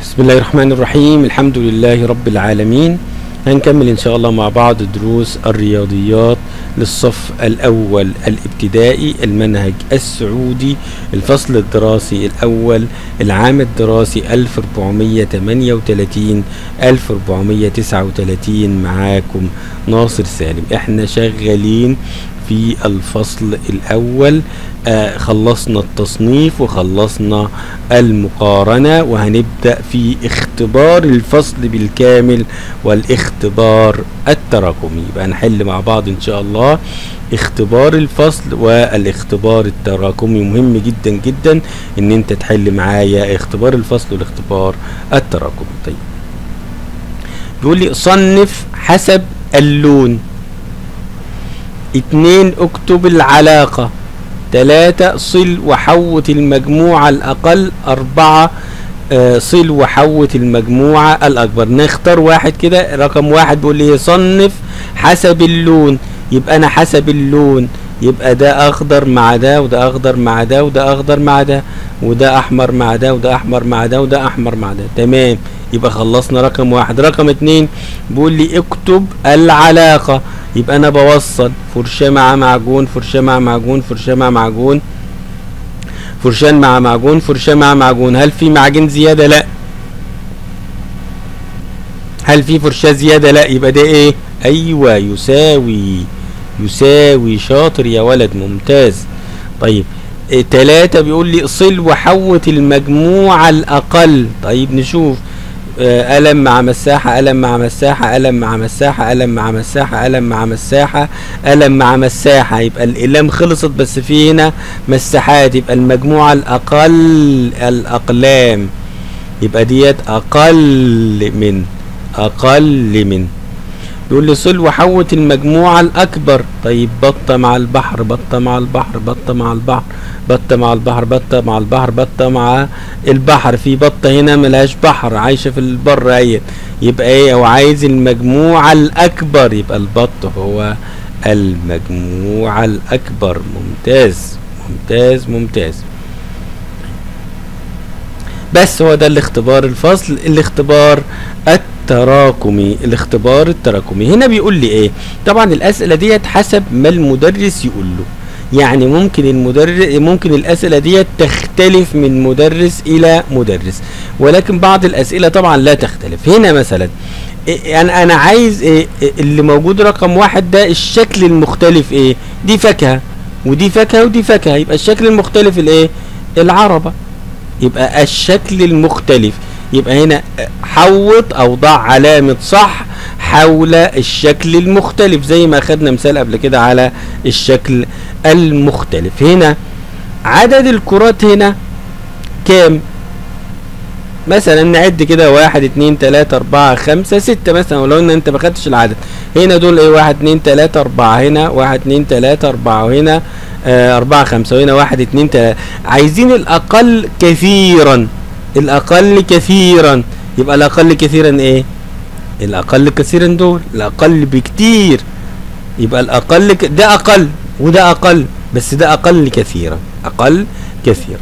بسم الله الرحمن الرحيم الحمد لله رب العالمين هنكمل ان شاء الله مع بعض دروس الرياضيات للصف الاول الابتدائي المنهج السعودي الفصل الدراسي الاول العام الدراسي 1438 1439 معاكم ناصر سالم احنا شغالين في الفصل الاول آه خلصنا التصنيف وخلصنا المقارنة وهنبدأ في اختبار الفصل بالكامل والاختبار التراكمي يبقى نحل مع بعض ان شاء الله اختبار الفصل والاختبار التراكمي مهم جدا جدا ان انت تحل معايا اختبار الفصل والاختبار التراكمي طيب بيقول لي صنف حسب اللون اتنين اكتب العلاقة تلاتة صل وحوت المجموعة الأقل أربعة آه صل وحوت المجموعة الأكبر نختار واحد كده رقم واحد بيقول لي صنف حسب اللون يبقى أنا حسب اللون يبقى ده أخضر مع ده وده أخضر مع ده وده أخضر مع ده وده أحمر مع ده وده أحمر مع ده وده أحمر مع ده تمام يبقى خلصنا رقم واحد رقم اتنين بيقول لي اكتب العلاقة يبقى انا بوصل فرشاة مع معجون فرشاة مع معجون فرشاة مع معجون فرشان مع معجون فرشاة مع معجون هل في معجون زيادة لا هل في فرشاة زيادة لا يبقى ده ايه ايوه يساوي يساوي شاطر يا ولد ممتاز طيب إيه تلاتة بيقول لي صل وحوت المجموعة الأقل طيب نشوف قلم مع مساحة قلم مع مساحة قلم مع مساحة قلم مع مساحة قلم مع مساحة قلم مع مساحة يبقى الأقلام خلصت بس في هنا مساحات يبقى المجموعة الأقل الأقلام يبقى ديت أقل من أقل من يقول لي صل وحوت المجموعة الأكبر طيب بطة مع البحر بطة مع البحر بطة مع البحر بطة مع البحر بطة مع البحر بطة مع البحر في بطة هنا ملهاش بحر عايشة في البر اهي يبقى ايه هو عايز المجموعة الأكبر يبقى البط هو المجموعة الأكبر ممتاز ممتاز ممتاز بس هو ده الاختبار الفصل الاختبار التراكمي الاختبار التراكمي هنا بيقول لي ايه طبعا الاسئله ديت حسب ما المدرس يقول له يعني ممكن المدرس ممكن الاسئله ديت تختلف من مدرس الى مدرس ولكن بعض الاسئله طبعا لا تختلف هنا مثلا انا انا عايز إيه اللي موجود رقم واحد ده الشكل المختلف ايه دي فاكهه ودي فاكهه ودي فاكهه يبقى الشكل المختلف الايه العربه يبقى الشكل المختلف يبقى هنا حوط او ضع علامة صح حول الشكل المختلف زي ما اخدنا مثال قبل كده على الشكل المختلف هنا عدد الكرات هنا كام مثلا نعد كده واحد اتنين تلاتة اربعة خمسة ستة مثلا ولو ان انت ما خدتش العدد هنا دول ايه واحد اتنين تلاتة اربعة هنا واحد اتنين تلاتة اربعة وهنا آه اربعة خمسة وهنا واحد اتنين تلاتة عايزين الاقل كثيرا الاقل كثيرا يبقى الاقل كثيرا ايه الاقل كثيرا دول الاقل بكتير يبقى الاقل ك... ده اقل وده اقل بس ده اقل كثيرا اقل كثيرا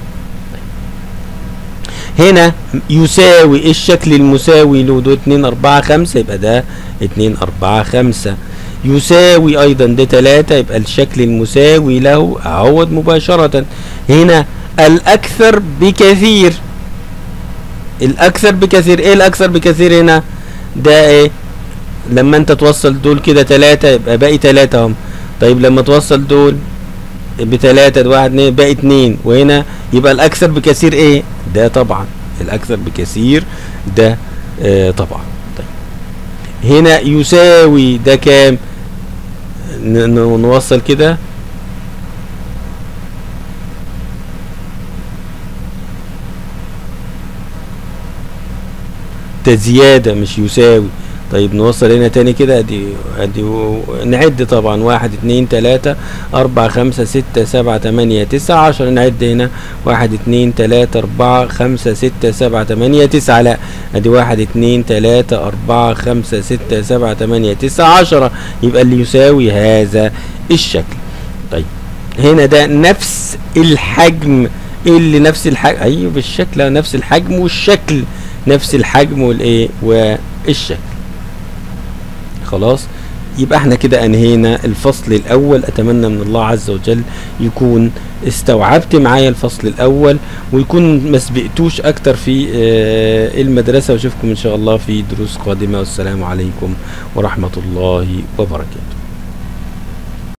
هنا يساوي الشكل المساوي له ده 2 4 5 يبقى ده 2 4 5 يساوي ايضا ده 3 يبقى الشكل المساوي له اعوض مباشرة هنا الاكثر بكثير الاكثر بكثير ايه الاكثر بكثير هنا ده ايه لما انت توصل دول كده تلاتة يبقى باقي تلاتة هم طيب لما توصل دول بتلاتة واحد اتنين باقي اتنين وهنا يبقى الاكثر بكثير ايه ده طبعا الاكثر بكثير ده آه طبعا طيب هنا يساوي ده كام نوصل كده ده زيادة مش يساوي طيب نوصل هنا تاني كده ادي ادي نعد طبعا واحد اتنين تلاتة اربعة خمسة ستة سبعة تمانية تسعة عشرة نعد هنا واحد اتنين تلاتة اربعة خمسة ستة سبعة تمانية تسعة لا ادي واحد اتنين تلاتة اربعة خمسة ستة سبعة تمانية تسعة عشرة يبقى اللي يساوي هذا الشكل طيب هنا ده نفس الحجم اللي نفس الحجم ايوه بالشكل نفس الحجم والشكل نفس الحجم والايه والشكل خلاص يبقى احنا كده انهينا الفصل الاول اتمنى من الله عز وجل يكون استوعبت معايا الفصل الاول ويكون ما سبقتوش اكتر في آه، المدرسة واشوفكم ان شاء الله في دروس قادمة والسلام عليكم ورحمة الله وبركاته